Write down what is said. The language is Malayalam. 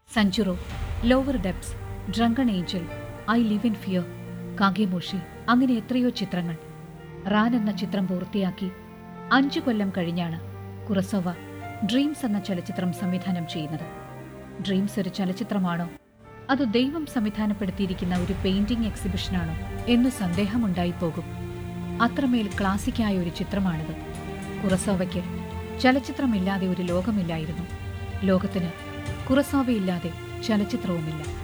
സഞ്ചുറോ lower depths drunken angel I live in fear Kagemusha അങ്ങനെ എത്രയോ ചിത്രങ്ങൾ റാൻ എന്ന ചിത്രം പൂർത്തിയാക്കി അഞ്ചു കൊല്ലം കഴിഞ്ഞാണ് കുറസോവ ഡ്രീംസ് എന്ന ചലച്ചിത്രം സംവിധാനം ചെയ്യുന്നത് ഡ്രീംസ് ഒരു ചലച്ചിത്രമാണോ അതോ ദൈവം സംവിധാനപ്പെടുത്തിയിരിക്കുന്ന ഒരു പെയിന്റിംഗ് എക്സിബിഷനാണോ എന്ന് സന്ദേഹമുണ്ടായി പോകും അത്രമേൽ ക്ലാസിക്കായ ഒരു ചിത്രമാണിത് കുറസോവയ്ക്ക് ചലച്ചിത്രമില്ലാതെ ഒരു ലോകമില്ലായിരുന്നു ലോകത്തിന് കുറസോവയില്ലാതെ ചലച്ചിത്രവുമില്ല